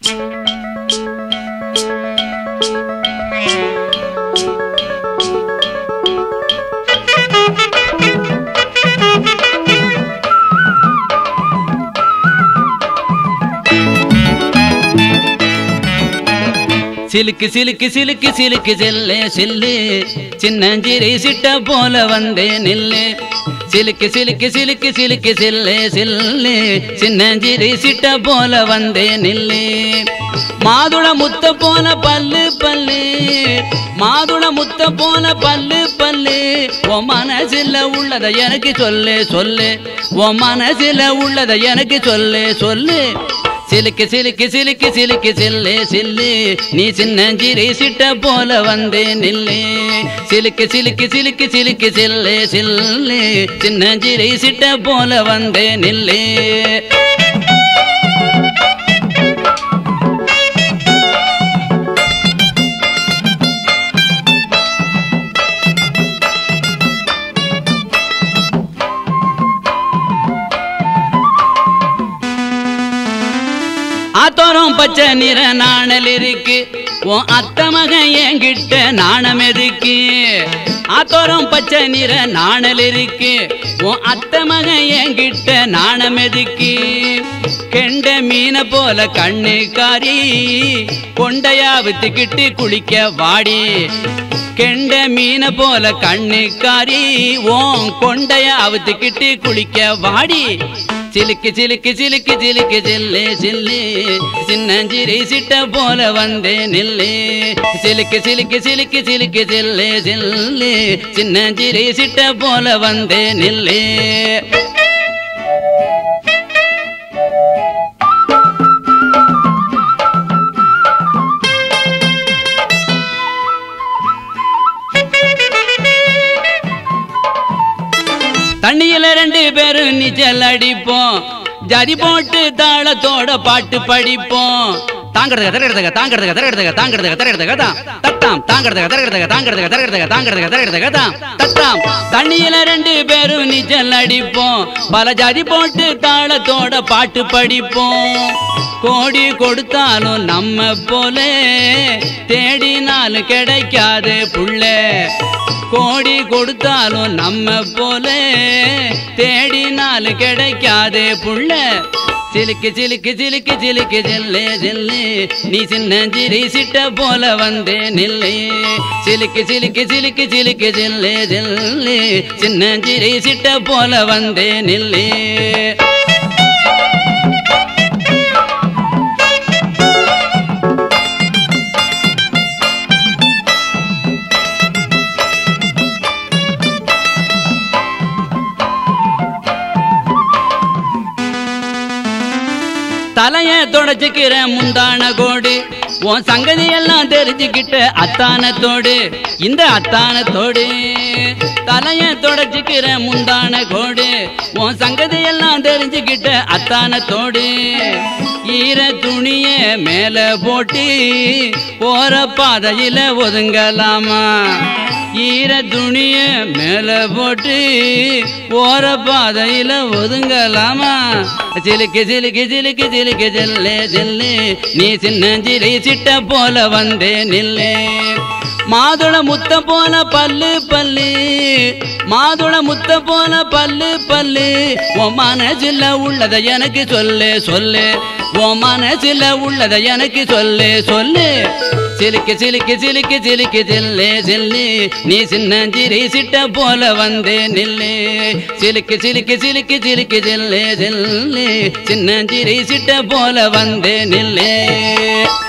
சிலுக்கு சிலுக்கு சிலுக்கு சிலுக்கு செல்லே செல்லு சின்னஞ்சிறை சிட்ட போல வந்தே நில்லு சிலுக்கு சிலுக்கு சிலுக்கு சிலுக்கு செல்லே செல்லு சின்னஞ்சிறை சிட்ட போல வந்தே நில்லு மாதுள முத்த போல பல்லு பல்லு மாதுள முத்த போல பல்லு பல்லு உன் மனசில் உள்ளத எனக்கு சொல்லு சொல்லு உன் மனசில் உள்ளத எனக்கு சொல்லு சொல்லு சிலுக்கு சிலுக்கு சிலுக்கு சிலுக்கு சில்லு சில்லு நீ சின்னஞ்சிரி சிட்ட போல வந்து நில்லு சிலுக்கு சிலுக்கு சிலுக்கு சிலுக்கு சில்லு சில்லு சின்னஞ்சிரி சிட்ட போல வந்து நில்லு ஆத்தோரம் பச்சை நிற நாணல் இருக்கு உன் அத்த மகன் என்கிட்ட நாணம் எதுக்கு ஆத்தோரம் பச்சை நிற நாணல் இருக்கு உன் அத்த மகன் என்கிட்ட நாணம் எதுக்கு கெண்ட மீனை போல கண்ணு காரி கொண்டையா வித்துக்கிட்டு குளிக்க வாடி கெண்ட மீனை போல கண்ணு காரி ஓன் கொண்டைய அவுத்துக்கிட்டு குளிக்க வாடி சிலுக்கு சிலுக்கு சிலுக்கு சிலுக்கு சில்லு சில்லு சின்னஞ்சிரி சிட்ட போல வந்தே நில்லு சிலுக்கு சிலுக்கு சிலுக்கு சிலுக்கு சில்லு சில்லு சின்னஞ்சிரி சிட்ட போல வந்தே நில்லு தண்ணியில ரெண்டு பேரும் நீச்சல் அடிப்போம் ஜதி போட்டு தாளத்தோட பாட்டு படிப்போம் தாங்கிறதுக்கு தரகிறதுக்கு தாங்கிறதுக்கு தரகிறதுக்கு தாங்கிறதுக்கு தரகிறதுக்கு தான் தட்டாம் தாங்கிறதுக்கு தரகிறதுக்கு தாங்கிறதுக்கு தரகிறதுக்கு தாங்கிறதுக்கு தரகிறதுக்கு தான் தட்டாம் தண்ணியில ரெண்டு பேரும் நீச்சல் அடிப்போம் பல ஜாதி போட்டு தாளத்தோட பாட்டு படிப்போம் கோடி கொடுத்தாலும் நம்ம போல தேடினாலும் கிடைக்காது புள்ள கோடி கொடுத்தாலும் நம்ம போல தேடினாலும் கிடைக்காது புள்ள சிலுக்கு சிலுக்கு சிலுக்கு சிலுக்கு ஜெல்லு ஜெல்லு நீ சின்னஞ்சிரி சிட்ட போல வந்தே நில்லு சிலுக்கு சிலுக்கு சிலுக்கு சிலுக்கு ஜெல்லு ஜெல்லு சின்னஞ்சிரி சிட்ட போல வந்தே நில்லு தலைய தொடச்சுக்கிற முந்தான கோடு உன் சங்கதி எல்லாம் தெரிஞ்சுக்கிட்ட அத்தானத்தோடு இந்த அத்தானத்தோடு தலைய தொடச்சுக்கிற முந்தான கோடு உன் சங்கதி எல்லாம் தெரிஞ்சுக்கிட்ட அத்தானத்தோடு ஈர துணிய மேல போட்டு போற பாதையில ஒதுங்கலாமா ஈர துணிய மேல போட்டு போற பாதையில ஒதுங்கலாமா சிலுக்கு சிலுக்கு சிலுக்கு சிலுக்கு ஜெல்லு ஜெல்லு நீ சின்னஞ்சிரை சிட்ட போல வந்தே நில்லு மாதுள முத்த போன பல்லு பல்லு மாதுள முத்த போன பல்லு பல்லு உன் மனசில் உள்ளத எனக்கு சொல்லு சொல்லு உன் மனசில் உள்ளத எனக்கு சொல்லு சொல்லு சிலுக்கு சிலுக்கு சிலுக்கு சிலுக்கு ஜெல்லு ஜெல்லு நீ சின்னஞ்சிரி சிட்ட போல வந்தே நில்லு சிலுக்கு சிலுக்கு சிலுக்கு சிலுக்கு ஜெல்லு ஜெல்லு சின்னஞ்சிரி சிட்ட போல வந்தே நில்லு